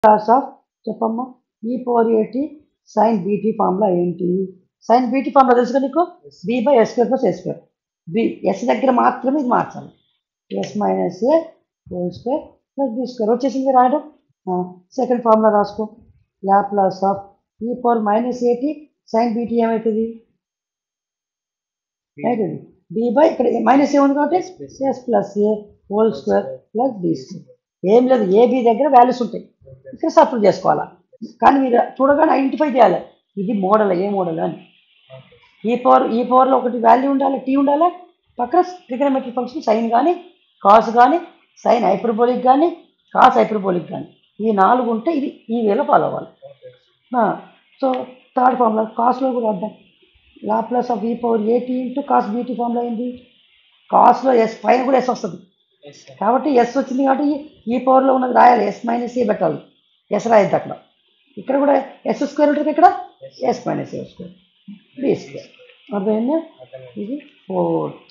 Class of చెప్పమ్మా e power a t sine b t formula ఏంటి sine b t formula తెలుసు కదా నీకు b by s square plus s square b s దగ్గర మాత్రమే ఇది మార్చాలి s minus a whole square plus b square వచ్చేసింది రాయడం సెకండ్ ఫార్ములా రాసుకో Laplace of e power minus a t sine b t ఏమవుతుంది అవుతుంది బి బై ఇక్కడ మైనస్ ఏముంది కాబట్టి s plus a whole square plus b square ఏం లేదు ఏబి దగ్గర వాల్యూస్ ఉంటాయి ఇక్కడ సబ్స్టిట్యూట్ చేసుకోవాలా కానీ మీరు చూడగానే ఐడెంటిఫై చేయాలి ఇది మోడల్ ఏ మోడల్ అని ఈ పవర్ ఈ పవర్లో ఒకటి వాల్యూ ఉండాలి టీ ఉండాలి పక్కన ట్రిగనమెట్రిక్ ఫంక్షన్ సైన్ కానీ కాస్ కానీ సైన్ హైపర్బోలిక్ కానీ కాస్ హైపర్బోలిక్ కానీ ఈ నాలుగు ఉంటే ఇది ఈ వేలో ఫాలో అవ్వాలి సో థర్డ్ ఫార్ములా కాస్లో కూడా వద్దాం Laplace of e power a t into cos b t formula ఏంటి కాస్లో ఎస్ పైన కూడా ఎస్ వస్తుంది కాబట్టి ఎస్ వచ్చింది కాబట్టి ఈ పవర్లో ఉన్నది రాయాలి ఎస్ మైనస్ ఏ పెట్టాలి ఎస్ రాయద్దు అక్కడ ఇక్కడ కూడా ఎస్ స్క్వేర్ ఉంటుంది ఇక్కడ s minus a square b square అర్థమైందా ఇది ఫోర్త్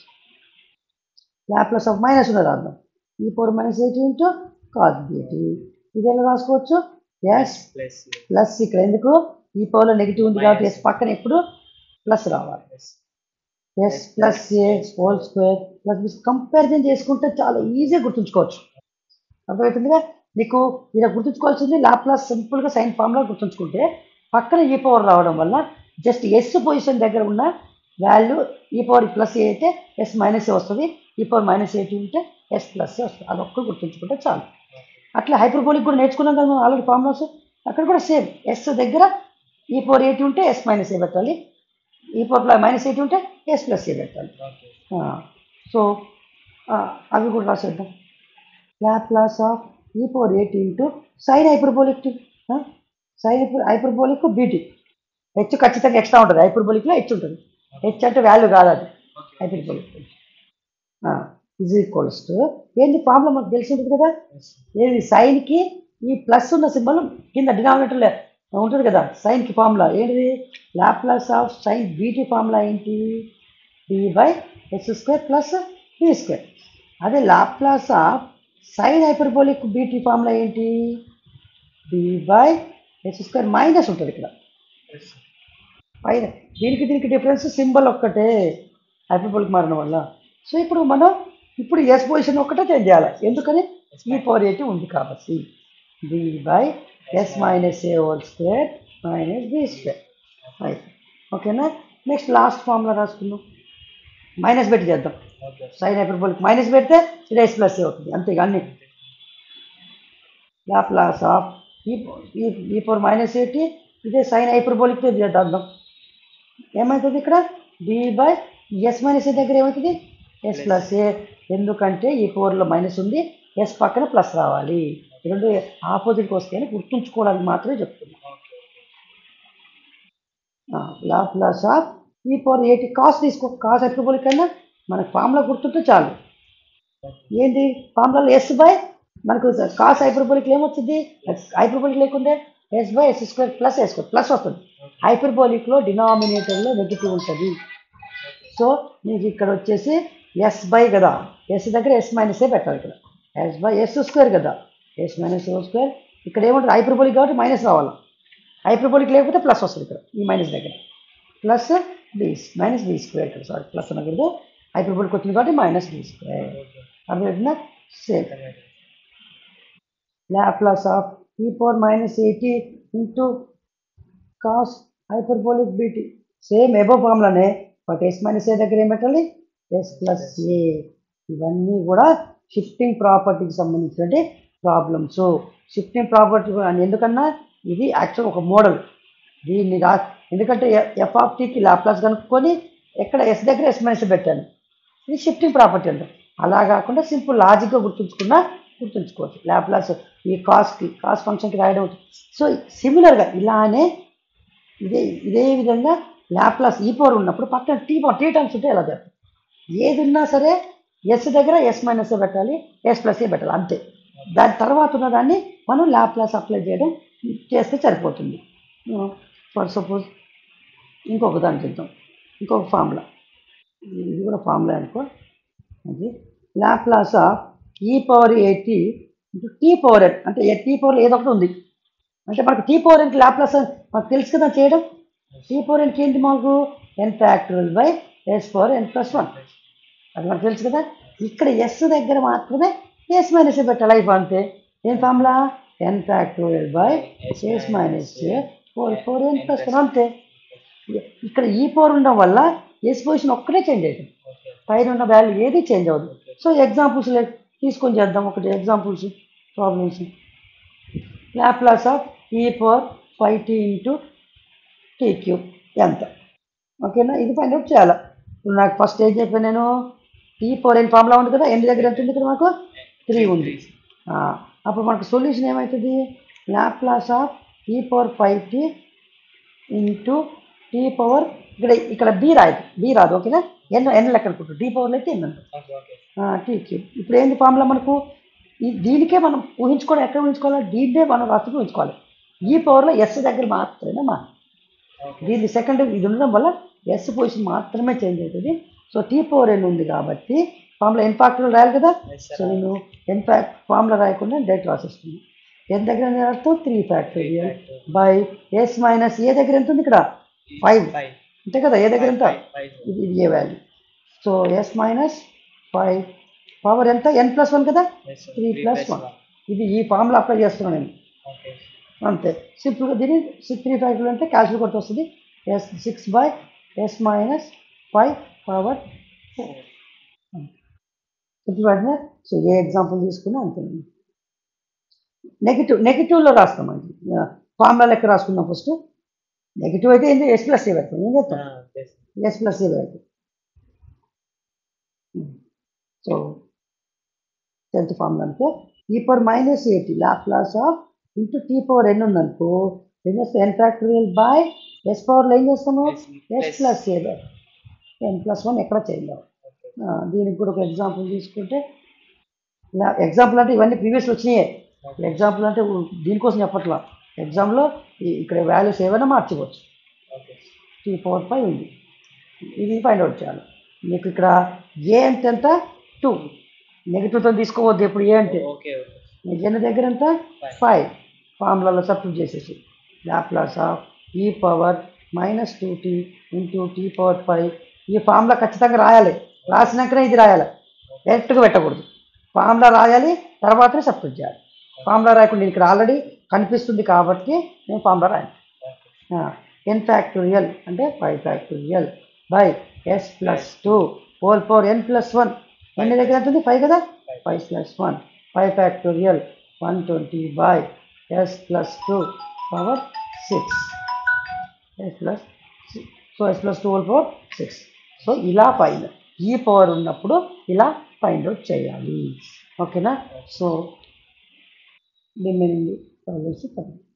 లాప్లస్ ఆఫ్ మైనస్ ఉన్నది అర్థం e power minus eight into cos b t ఇది ఎలా రాసుకోవచ్చు ఎస్ ప్లస్ ఇక్కడ ఎందుకు ఈ పవర్లో నెగిటివ్ ఉంది కాబట్టి ఎస్ పక్కన ఎప్పుడు ప్లస్ రావాలి s plus a whole square plus comparison చేసుకుంటే చాలా ఈజీగా గుర్తుంచుకోవచ్చు అర్థమవుతుందిగా నీకు ఇలా గుర్తుంచుకోవాల్సింది లాప్లాస్ సింపుల్గా సైన్ ఫామ్లో గుర్తుంచుకుంటే పక్కన ఈ పవర్ రావడం వల్ల జస్ట్ ఎస్ పొజిషన్ దగ్గర ఉన్న వాల్యూ ఈ పవర్ ప్లస్ ఏ అయితే ఎస్ మైనస్ ఏ వస్తుంది ఈ పవర్ మైనస్ ఎయిటీ ఉంటే ఎస్ ప్లస్ ఏ వస్తుంది అదొక్క గుర్తుంచుకుంటే చాలు అట్లా హైపర్బోలిక్ కూడా నేర్చుకున్నాం కదా మనం ఆల్రెడీ ఫార్ములాస్ అక్కడ కూడా సేమ్ ఎస్ దగ్గర ఈ పవర్ ఎయిటీ ఉంటే ఎస్ మైనస్ ఏ పెట్టాలి ఈ పవర్ మైనస్ ఎయిటీ ఉంటే ఎస్ ప్లస్ ఏ పెట్టాలి సో అవి కూడా రాసేద్దాం Laplace of e power a t into sine hyperbolic sine hyperbolic b t h ఖచ్చితంగా ఎక్స్ట్రా ఉంటుంది హైపర్బోలిక్లో హెచ్ ఉంటుంది హెచ్ అంటే వాల్యూ కాదు అది హైపర్బోలిక్ ఈజ్ ఈక్వల్స్ టు ఏంటి ప్రాబ్లం మనకు తెలిసి ఉంటుంది కదా ఏది సైన్కి ఈ ప్లస్ ఉన్న సింబల్ కింద డినామినేటర్లో ఉంటుంది కదా సైన్కి ఫార్ములా ఏంటిది Laplace of sine b t formula ఏంటి b by s square plus b square అదే Laplace of sine hyperbolic b t formula ఏంటి b by s square minus ఉంటుంది ఇక్కడ పైన దీనికి దీనికి డిఫరెన్స్ సింబల్ ఒక్కటే హైపర్బోలిక్ మారడం వల్ల సో ఇప్పుడు మనం ఇప్పుడు ఎస్ పొజిషన్ ఒక్కటే చేంజ్ చేయాలి ఎందుకని ఈ పవర్ ఎయిటీ ఉంది కాబట్టి b by s minus a whole square minus b square right ఓకేనా నెక్స్ట్ లాస్ట్ ఫార్ములా రాసుకుందాం మైనస్ పెట్టి చేద్దాం సైన్ హైపర్బోలిక్ మైనస్ పెడితే ఇది ఎస్ ప్లస్ ఏ అవుతుంది అంతే అన్ని Laplace of e e power minus a t ఇదే సైన్ హైపర్బోలిక్ చేద్దాం ఏమవుతుంది ఇక్కడ b by s minus a దగ్గర ఏమవుతుంది ఎస్ ప్లస్ ఏ ఎందుకంటే ఈ పవర్లో మైనస్ ఉంది ఎస్ పక్కన ప్లస్ రావాలి ఈ రెండు ఆపోజిట్కి వస్తే అని గుర్తుంచుకోవడానికి మాత్రమే చెప్తున్నా Laplace of e power a t cos తీసుకో కాస్ హైపర్బోలిక్ అయినా మనకు ఫామ్లో గుర్తుంటే చాలు ఏంటి ఫార్ములాలో ఎస్ బై మనకు కాస్ హైపర్బోలిక్ ఏమొచ్చింది హైపర్బోలిక్ లేకుంటే s by s square plus s square plus వస్తుంది హైపర్బోలిక్లో డినామినేటర్లో నెగిటివ్ ఉంటుంది సో నీకు ఇక్కడ వచ్చేసి ఎస్ బై కదా ఎస్ దగ్గర ఎస్ మైనస్ ఏ పెట్టాలి ఇక్కడ ఎస్ బై ఎస్ స్క్వేర్ కదా ఎస్ మైనస్ ఓ స్క్వేర్ ఇక్కడ ఏముంటుంది హైపర్బోలిక్ కాబట్టి మైనస్ రావాలి హైపర్బోలిక్ లేకపోతే ప్లస్ వస్తుంది ఇక్కడ ఈ మైనస్ దగ్గర plus b minus b square ఇక్కడ సారీ ప్లస్ అనకూడదు హైపర్బోలిక్ వచ్చింది కాబట్టి మైనస్ బి స్క్వేర్ అర్థమవుతుందా same Laplace of e power minus a t into cos hyperbolic b t same above ఫామ్లోనే బట్ ఎస్ మైనస్ ఏ దగ్గర ఏం పెట్టాలి ఎస్ ప్లస్ ఏ ఇవన్నీ కూడా షిఫ్టింగ్ ప్రాపర్టీకి సంబంధించినటువంటి ప్రాబ్లమ్స్ షిఫ్టింగ్ ప్రాపర్టీ ఎందుకన్నా ఇది యాక్చువల్ ఒక మోడల్ దీన్ని రా ఎందుకంటే ఎఫ్ ఆఫ్ టీకి లాప్లాస్ కనుక్కొని ఎక్కడ ఎస్ దగ్గర ఎస్ మైనస్ పెట్టాను ఇది షిఫ్టింగ్ ప్రాపర్టీ అంటారు అలా కాకుండా సింపుల్ లాజిక్గా గుర్తుంచుకున్నా గుర్తుంచుకోవచ్చు లాప్లాస్ ఈ కాస్ట్కి కాస్ట్ ఫంక్షన్కి రాయడం సో సిమిలర్గా ఇలానే ఇదే ఇదే విధంగా లాప్లాస్ ఈ పవర్ ఉన్నప్పుడు పక్కన టీ పవర్ టీ టర్మ్స్ ఉంటే ఎలా చేస్తాం ఏది ఉన్నా సరే ఎస్ దగ్గర ఎస్ మైనస్ పెట్టాలి ఎస్ ప్లస్ ఏ పెట్టాలి అంతే దాని తర్వాత ఉన్నదాన్ని మనం లాప్లాస్ అప్లై చేయడం చేస్తే సరిపోతుంది ఫర్ సపోజ్ ఇంకొక దాన్ని చూద్దాం ఇంకొక ఫార్ములా ఇది కూడా ఫార్ములా అనుకో అది Laplace of e power a t t power at అంటే టీ పవర్ ఏదో ఒకటి ఉంది అంటే మనకు టీ పవర్ ఎన్ లాప్లాస్ మనకు తెలుసు కదా చేయడం టీ పవర్ ఎన్కి ఏంటి మాకు n factorial by s power n plus one అది మనకు తెలుసు కదా ఇక్కడ ఎస్ దగ్గర మాత్రమే ఎస్ మైనస్ పెట్టాలి అయిపో అంతే ఏం formula n factorial by s minus four four n plus one అంతే ఇక్కడ ఈ పవర్ ఉండడం వల్ల ఎస్ పొజిషన్ ఒక్కటే చేంజ్ అవుతుంది ఓకే పైన ఉన్న వాల్యూ ఏది చేంజ్ అవ్వదు సో ఎగ్జాంపుల్స్ తీసుకొని చేద్దాం ఒకటి examples problems Laplace of e power five t into t cube ఎంత ఓకేనా ఇది ఫైండ్ అవుట్ చేయాలి ఇప్పుడు నాకు ఫస్ట్ ఏం చెప్పాను నేను టీ పవర్ ఎన్ ఫార్ములా ఉంది కదా ఎన్ని దగ్గర ఎంత ఉంది ఇక్కడ మాకు త్రీ ఉంది ఆ, అప్పుడు మనకు సొల్యూషన్ ఏమవుతుంది Laplace of t power five t into t power ఇక్కడ ఇక్కడ బి రాయదు బి రాదు ఓకేనా ఎన్ ఎన్ లెక్క అనుకుంటు టీ పవర్లో అయితే ఎన్ అంటారు ఓకే ఓకే టీ క్యూబ్ ఇప్పుడు ఏంది ఫార్ములా మనకు ఈ దీనికే మనం ఊహించుకోవడం ఎక్కడ ఊహించుకోవాలి దీన్నే మనం రాసుకుని ఊహించుకోవాలి ఈ పవర్లో ఎస్ దగ్గర మాత్రమే మా ఓకే దీన్ని సెకండ్ ఇది ఉండడం వల్ల ఎస్ పొజిషన్ మాత్రమే చేంజ్ అవుతుంది సో టీ పవర్ ఎన్ ఉంది కాబట్టి ఫార్ములా ఎన్ ఫ్యాక్టర్ రాయాలి కదా Yes, sir. సో నేను ఎన్ ఫ్యాక్ట్ ఫార్ములా రాయకుండా డైరెక్ట్ రాసేస్తున్నాను ఎన్ దగ్గర ఎంత అర్థం three factorial by s minus a దగ్గర ఎంత ఉంది ఇక్కడ ఫైవ్ ఫైవ్ అంతే కదా ఏ దగ్గర ఎంత ఫైవ్ ఇది ఇది a value so s minus five power ఎంత ఎన్ ప్లస్ వన్ కదా త్రీ ప్లస్ వన్ ఇది ఈ ఫార్ములా అప్లై చేస్తున్నాను నేను ఓకే అంతే సింపుల్గా దీన్ని సిక్స్ త్రీ ఫైవ్ అంటే క్యాల్కులేట్ కొట్టి వస్తుంది s six by s minus five power simple వాటినే సో ఏ ఎగ్జాంపుల్ తీసుకున్నా అంతే నెగిటివ్ నెగిటివ్లో రాస్తామండి ఫార్ములా లెక్క రాసుకుందాం ఫస్ట్ నెగిటివ్ అయితే ఏంటి ఎస్ ప్లస్ ఏ పెడతాం ఏం చెప్తాం ఎస్ ప్లస్ ఏ పెడతాం సో టెన్త్ ఫార్ములా అనుకో e power minus a t Laplace of into t power n ఉందనుకో ఏం చేస్తాం ఎన్ ఫ్యాక్టరియల్ బై ఎస్ పవర్లో ఏం చేస్తాము s plus a by n plus one ఎక్కడ చేంజ్ అవ్వదు ఆ, దీనికి కూడా ఒక ఎగ్జాంపుల్ తీసుకుంటే ఎగ్జాంపుల్ అంటే ఇవన్నీ ప్రీవియస్ వచ్చినాయే ఎగ్జాంపుల్ అంటే ఊ- దీనికోసం చెప్పట్లా ఎగ్జామ్లో ఇక్కడ వాల్యూస్ ఏమైనా మార్చుకోవచ్చు ఓకే త్రీ ఫోర్ ఫైవ్ ఉంది ఇది ఫైండ్ అవుట్ చేయాలి మీకు ఇక్కడ ఏ అంటే ఎంత టూ నెగిటివ్తో తీసుకోవద్దు ఇప్పుడు ఏ అంటే ఓకే ఓకే మీకు ఎన్ని దగ్గర ఎంత ఫైవ్ ఫార్ములాలో సబ్స్టిట్యూట్ చేసేసి Laplace of e power minus two t into t power five ఈ ఫార్ములా ఖచ్చితంగా రాయాలి రాసినాకనే ఇది రాయాలి డైరెక్ట్గా పెట్టకూడదు ఫార్ములా రాయాలి తర్వాతనే సబ్స్టిట్యూట్ చేయాలి ఫార్ములా రాయకుండా ఇక్కడ ఆల్రెడీ కనిపిస్తుంది కాబట్టి నేను ఫార్ములా రాయాలి ఎన్ ఫ్యాక్టోరియల్ అంటే five factorial by s plus two whole power n plus one ఎన్ని దగ్గర ఎంత ఉంది ఫైవ్ కదా five plus one five factorial one twenty by s plus two power six s plus so s plus two whole power six so ఇలా find e power ఉన్నప్పుడు ఇలా find out చేయాలి ఓకేనా సో రిమైనింగ్ ప్రాబ్లమ్స్